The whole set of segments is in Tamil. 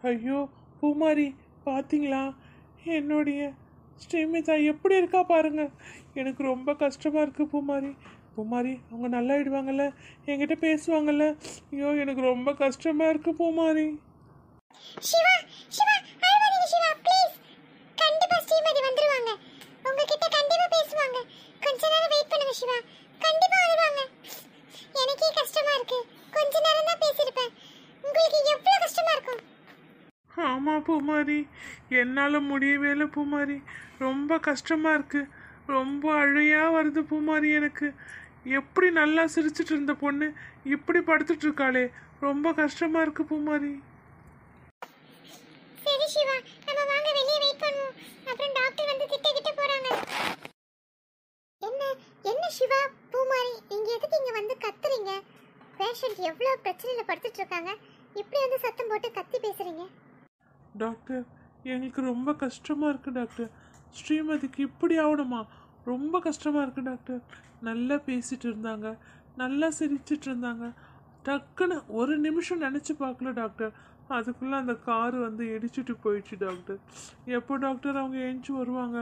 ஐயோ பூமாரி பாத்தீங்களா என்னுடைய ஸ்ரீமிதா எப்படி இருக்கா பாருங்க எனக்கு ரொம்ப கஷ்டமா இருக்கு பூமாரி பூமாரி அவங்க நல்லாயிடுவாங்கல்ல என்கிட்ட பேசுவாங்கல்ல ஐயோ எனக்கு ரொம்ப கஷ்டமா இருக்கு பூமாரி சிவா சிவா அழுவாதீங்க சிவா ப்ளீஸ் கண்டிப்பா ஸ்ரீமதி வந்துருவாங்க உங்ககிட்ட கண்டிப்பா பேசுவாங்க கொஞ்ச நேரம் வெயிட் பண்ணுங்க சிவா கண்டிப்பா வருவாங்க எனக்கே கஷ்டமா இருக்கு கொஞ்ச நேரம் தான் பேசியிருப்பேன் உங்களுக்கு எவ்வளவு கஷ்டமா இருக்கும் ஆமா பூமாரி என்னால் முடியவே இல்லை பூமாரி ரொம்ப கஷ்டமா இருக்கு ரொம்ப அழையா வருது பூமாரி எனக்கு எப்படி நல்லா சிரிச்சிட்டு இருந்த பொண்ணு இப்படி படுத்துட்டு இருக்காளே ரொம்ப கஷ்டமா இருக்கு பூமாரி சரி சிவா நம்ம வாங்க வெளியே வெயிட் பண்ணுவோம் அப்புறம் டாக்டர் வந்து திட்ட கிட்ட போறாங்க என்ன என்ன சிவா பூமாரி இங்க எதுக்கு இங்க வந்து கத்துறீங்க பேஷண்ட் எவ்வளவு பிரச்சனையில படுத்துட்டு இருக்காங்க இப்படி வந்து சத்தம் போட்டு கத்தி பேசுறீங்க டாக்டர் எங்களுக்கு ரொம்ப கஷ்டமா இருக்கு டாக்டர் ஸ்ரீமதிக்கு இப்படி ஆகணுமா ரொம்ப கஷ்டமா இருக்கு டாக்டர் நல்லா பேசிட்டு இருந்தாங்க நல்லா சிரிச்சிட்டு இருந்தாங்க டக்குன்னு ஒரு நிமிஷம் நினச்சி பார்க்கல டாக்டர் அதுக்குள்ளே அந்த கார் வந்து இடிச்சிட்டு போயிடுச்சு டாக்டர் எப்போ டாக்டர் அவங்க எழுந்துச்சு வருவாங்க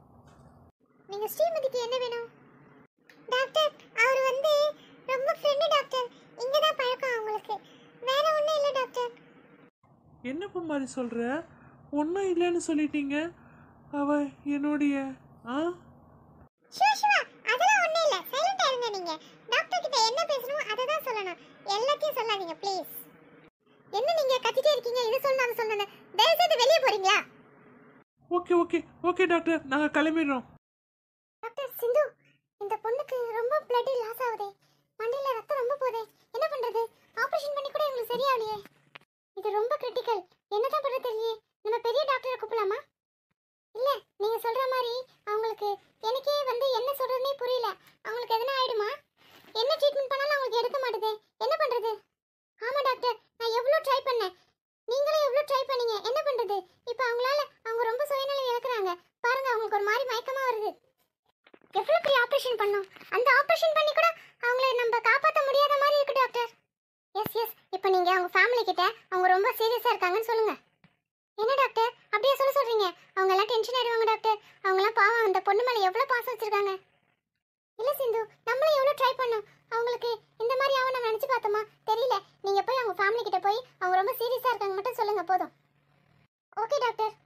நீங்க ஸ்ரீமதிக்கு என்ன வேணும் டாக்டர் அவர் வந்து ரொம்ப ஃப்ரெண்டு டாக்டர் இங்க தான் பழக்கம் அவங்களுக்கு வேற ஒண்ணும் இல்ல டாக்டர் என்ன மாதிரி சொல்கிற ஒன்றும் இல்லைன்னு சொல்லிட்டீங்க அவ என்னுடைய ஆ ஷிவா ஷிவா அதெல்லாம் ஒண்ணும் இல்ல சைலண்டா இருங்க நீங்க டாக்டர் கிட்ட என்ன பேசணுமோ அதை தான் சொல்லணும் எல்லாத்தையும் சொல்லாதீங்க ப்ளீஸ் என்ன நீங்க கத்திட்டே இருக்கீங்க இது சொல்லணும் அது சொல்லணும் தயவு செய்து வெளியே போறீங்களா ஓகே ஓகே ஓகே டாக்டர் நாங்கள் கிளம்பிடுறோம் டாக்டர் சிந்து இந்த பொண்ணுக்கு ரொம்ப பிளட் லாஸ் ஆகுதே மண்டையில ரத்தம் ரொம்ப போதே என்ன பண்றது ஆபரேஷன் பண்ணி கூட எங்களுக்கு சரியாகலையே இது ரொம்ப கிரிட்டிக்கல் என்னதான் பண்றது தெரியலையே நம்ம பெரிய டாக்டரை கூப்பிடலாமா இல்ல நீங்க சொல்ற மாதிரி அவங்களுக்கு எனக்கே வந்து என்ன சொல்றதுனே புரியல அவங்களுக்கு எதனா ஆயிடுமா என்ன ட்ரீட்மெண்ட் பண்ணாலும் அவங்களுக்கு எடுக்க மாட்டுது என்ன பண்றது ஆமா டாக்டர் நான் எவ்வளவு ட்ரை பண்ணேன் நீங்களும் எவ்வளவு ட்ரை பண்ணீங்க என்ன பண்றது இப்போ அவங்களால அவங்க ரொம்ப சுயநலம் இழக்குறாங்க பாருங்க அவங்களுக்கு ஒரு மாதிரி மயக்கமா வருது எவ்வளவு பெரிய ஆபரேஷன் பண்ணோம் அந்த ஆபரேஷன் பண்ணி கூட அவங்கள நம்ம காப்பாற்ற முடியாத மாதிரி இருக்கு டாக்டர் எஸ் எஸ் இப்போ நீங்க அவங்க ஃபேமிலி கிட்ட அவங்க ரொம்ப சீரியஸா இருக்காங்கன்னு சொல்லுங்க என்ன டாக்டர் அப்படியே சொல்ல சொல்றீங்க அவங்க எல்லாம் டென்ஷன் ஆயிடுவாங்க டாக்டர் அவங்க எல்லாம் பாவம் அந்த பொண்ணு மேல எவ்வளவு பாசம் வச்சிருக்காங்க இல்ல சிந்து நம்மளும் எவ்வளவு ட்ரை பண்ணோம் அவங்களுக்கு இந்த மாதிரி ஆகும் நம்ம நினைச்சு பார்த்தோமா தெரியல நீங்க போய் அவங்க ஃபேமிலி கிட்ட போய் அவங்க ரொம்ப சீரியஸா இருக்காங்க மட்டும் சொல்லுங்க போதும் ஓகே டாக்டர்